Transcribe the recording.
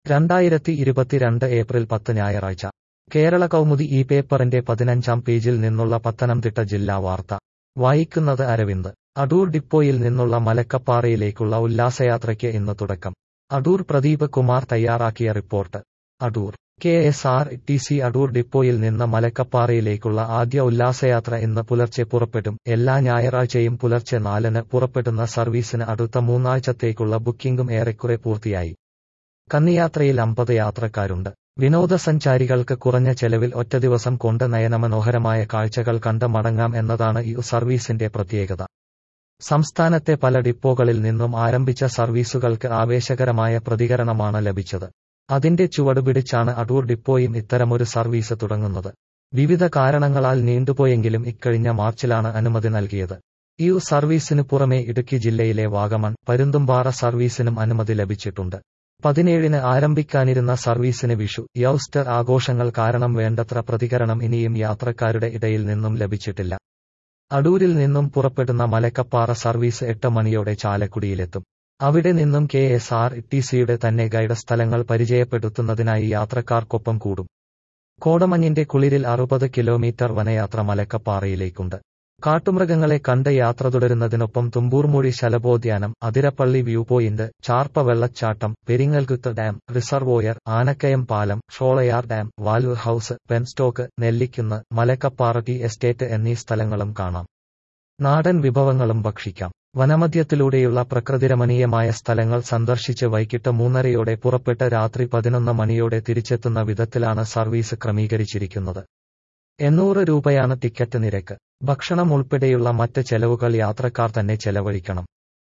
രണ്ടായിരത്തി ഇരുപത്തിരണ്ട് ഏപ്രിൽ പത്ത് ഞായറാഴ്ച കേരള കൗമുദി ഈ പേപ്പറിന്റെ പതിനഞ്ചാം പേജിൽ നിന്നുള്ള പത്തനംതിട്ട ജില്ലാ വാർത്ത വായിക്കുന്നത് അരവിന്ദ് അടൂർ ഡിപ്പോയിൽ നിന്നുള്ള മലക്കപ്പാറയിലേക്കുള്ള ഉല്ലാസയാത്രയ്ക്ക് ഇന്ന് തുടക്കം അടൂർ പ്രദീപ് കുമാർ തയ്യാറാക്കിയ report Adoor K S R T C Adoor ഡിപ്പോയിൽ നിന്ന് മലക്കപ്പാറയിലേക്കുള്ള ആദ്യ ഉല്ലാസയാത്ര ഇന്ന് പുലർച്ചെ പുറപ്പെടും എല്ലാ ഞായറാഴ്ചയും പുലർച്ചെ നാലിന് പുറപ്പെടുന്ന സർവീസിന് അടുത്ത മൂന്നാഴ്ചത്തേക്കുള്ള ബുക്കിംഗും ഏറെക്കുറെ പൂർത്തിയായി കന്നിയാത്രയിൽ അമ്പത് യാത്രക്കാരുണ്ട് വിനോദസഞ്ചാരികൾക്ക് കുറഞ്ഞ ചെലവിൽ ഒറ്റ ദിവസം കൊണ്ട് നയനമനോഹരമായ കാഴ്ചകൾ കണ്ട് മടങ്ങാം എന്നതാണ് ഈ സർവീസിന്റെ പ്രത്യേകത സംസ്ഥാനത്തെ പല ഡിപ്പോകളിൽ നിന്നും ആരംഭിച്ച സർവീസുകൾക്ക് ആവേശകരമായ പ്രതികരണമാണ് ലഭിച്ചത് അതിന്റെ ചുവടുപിടിച്ചാണ് അടൂർ ഡിപ്പോയും ഇത്തരമൊരു സർവീസ് തുടങ്ങുന്നത് വിവിധ കാരണങ്ങളാൽ നീണ്ടുപോയെങ്കിലും ഇക്കഴിഞ്ഞ മാർച്ചിലാണ് അനുമതി നൽകിയത് ഈ സർവീസിനു പുറമെ ഇടുക്കി ജില്ലയിലെ വാഗമൺ പരുന്തുംപാറ സർവീസിനും അനുമതി ലഭിച്ചിട്ടുണ്ട് പതിനേഴിന് ആരംഭിക്കാനിരുന്ന സർവീസിന് വിഷു യൗസ്റ്റർ ആഘോഷങ്ങൾ കാരണം വേണ്ടത്ര പ്രതികരണം ഇനിയും യാത്രക്കാരുടെ ഇടയിൽ നിന്നും ലഭിച്ചിട്ടില്ല അടൂരിൽ നിന്നും പുറപ്പെടുന്ന മലക്കപ്പാറ സർവീസ് എട്ട് മണിയോടെ ചാലക്കുടിയിലെത്തും അവിടെ നിന്നും കെ എസ് ആർ ടി സിയുടെ തന്നെ ഗൈഡ് സ്ഥലങ്ങൾ പരിചയപ്പെടുത്തുന്നതിനായി യാത്രക്കാർക്കൊപ്പം കൂടും കോടമഞ്ഞിന്റെ കുളിരിൽ അറുപത് കിലോമീറ്റർ വനയാത്ര മലക്കപ്പാറയിലേക്കുണ്ട് കാട്ടുമൃഗങ്ങളെ കണ്ട് യാത്ര തുടരുന്നതിനൊപ്പം തുമ്പൂർമൂഴി ശലഭോദ്യാനം അതിരപ്പള്ളി വ്യൂ പോയിന്റ് ചാർപ്പ വെള്ളച്ചാട്ടം പെരിങ്ങൽകുത്ത് ഡാം റിസർവോയർ ആനക്കയം പാലം Sholayar dam valve house penstock Nellikunnu Malakkappara tea estate എന്നീ സ്ഥലങ്ങളും കാണാം നാടൻ വിഭവങ്ങളും ഭക്ഷിക്കാം വനമധ്യത്തിലൂടെയുള്ള പ്രകൃതിരമണീയമായ സ്ഥലങ്ങൾ സന്ദർശിച്ച് വൈകിട്ട് മൂന്നരയോടെ പുറപ്പെട്ട് രാത്രി പതിനൊന്ന് മണിയോടെ തിരിച്ചെത്തുന്ന വിധത്തിലാണ് സർവീസ് ക്രമീകരിച്ചിരിക്കുന്നത് എണ്ണൂറ് രൂപയാണ് ടിക്കറ്റ് നിരക്ക് ഭക്ഷണം ഉൾപ്പെടെയുള്ള മറ്റ് ചെലവുകൾ യാത്രക്കാർ തന്നെ ചെലവഴിക്കണം